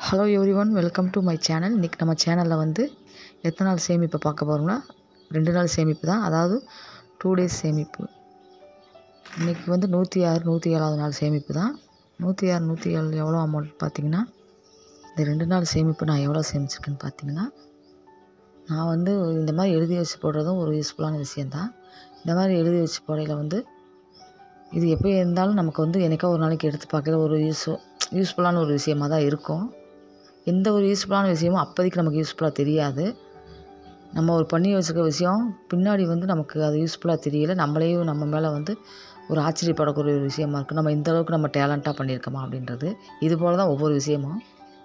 hello everyone welcome to my channel இன்றைக்கி நம்ம சேனலில் வந்து எத்தனை நாள் சேமிப்பை பார்க்க போகிறோம்னா ரெண்டு நாள் சேமிப்பு தான் அதாவது டூ டேஸ் சேமிப்பு இன்றைக்கி வந்து நூற்றி ஆறு நூற்றி ஏழாவது நாள் சேமிப்பு தான் நூற்றி ஆறு நூற்றி ஏழு எவ்வளோ அமௌண்ட் பார்த்தீங்கன்னா இந்த ரெண்டு நாள் சேமிப்பு நான் எவ்வளோ சேமிச்சிருக்கேன்னு பார்த்தீங்கன்னா நான் வந்து இந்த மாதிரி எழுதி வச்சு போடுறதும் ஒரு யூஸ்ஃபுல்லான விஷயந்தான் இந்த மாதிரி எழுதி வச்சு போடையில் வந்து இது எப்போ இருந்தாலும் நமக்கு வந்து எனக்கா ஒரு நாளைக்கு எடுத்து பார்க்கல ஒரு யூஸ் யூஸ்ஃபுல்லான ஒரு விஷயமாக தான் இருக்கும் எந்த ஒரு யூஸ்ஃபுல்லான விஷயமும் அப்போதைக்கு நமக்கு யூஸ்ஃபுல்லாக தெரியாது நம்ம ஒரு பண்ணி வச்சுருக்க விஷயம் பின்னாடி வந்து நமக்கு அது யூஸ்ஃபுல்லாக தெரியல நம்மளையும் நம்ம மேலே வந்து ஒரு ஆச்சரியப்படக்கூடிய ஒரு விஷயமா இருக்குது நம்ம இந்த அளவுக்கு நம்ம டேலண்ட்டாக பண்ணியிருக்கோமா அப்படின்றது இது போல் தான் ஒவ்வொரு விஷயமும்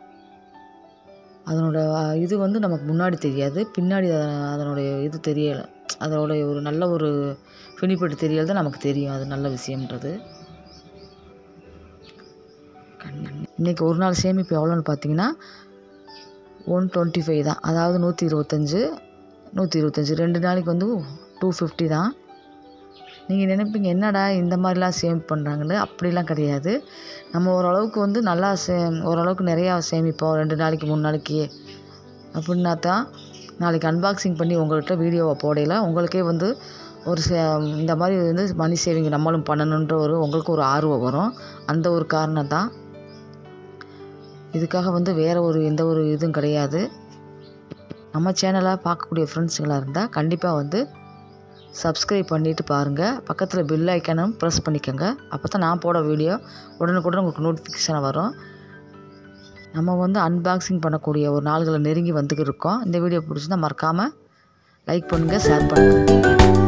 அதனோட அஹ், இது வந்து நமக்கு முன்னாடி தெரியாது பின்னாடி அத- அதனுடைய இது தெரியலை அதோடைய ஒரு நல்ல ஒரு பெனிஃபிட் தெரியறது தான் நமக்கு தெரியும் அது நல்ல விஷயம்ன்றது இன்றைக்கி ஒரு நாள் சேமிப்பு எவ்வளோன்னு பார்த்தீங்கன்னா ஒன் டுவெண்ட்டி ஃபைவ் தான் அதாவது நூற்றி இருபத்தஞ்சு நூற்றி இருபத்தஞ்சி ரெண்டு நாளைக்கு வந்து டூ ஃபிஃப்டி தான் நீங்கள் நினைப்பீங்க என்னடா இந்த மாதிரிலாம் சேமிப்பு பண்ணுறாங்கன்னு அப்படிலாம் கிடையாது நம்ம ஓரளவுக்கு வந்து நல்லா சே ஓரளவுக்கு நிறையா சேமிப்போம் ரெண்டு நாளைக்கு மூணு நாளைக்கு அப்படின்னா தான் நாளைக்கு அன்பாக்சிங் பண்ணி உங்கள்கிட்ட வீடியோவை போடையில் உங்களுக்கே வந்து ஒரு சே இந்த மாதிரி வந்து மணி சேவிங் நம்மளும் பண்ணணுன்ற ஒரு உங்களுக்கு ஒரு ஆர்வம் வரும் அந்த ஒரு காரணம் தான் இதுக்காக வந்து வேறு ஒரு எந்த ஒரு இதுவும் கிடையாது நம்ம சேனலை பார்க்கக்கூடிய ஃப்ரெண்ட்ஸுங்களாக இருந்தால் கண்டிப்பாக வந்து சப்ஸ்கிரைப் பண்ணிவிட்டு பாருங்கள் பக்கத்தில் பெல் ஐக்கானும் ப்ரெஸ் பண்ணிக்கோங்க அப்போ தான் நான் போட வீடியோ உடனுக்குடன் உங்களுக்கு நோட்டிஃபிகேஷன் வரும் நம்ம வந்து அன்பாக்சிங் பண்ணக்கூடிய ஒரு நாள்களை நெருங்கி வந்துக்கிட்டு இருக்கோம் இந்த வீடியோ பிடிச்சிருந்தா மறக்காமல் லைக் பண்ணுங்கள் ஷேர் பண்ணுங்கள்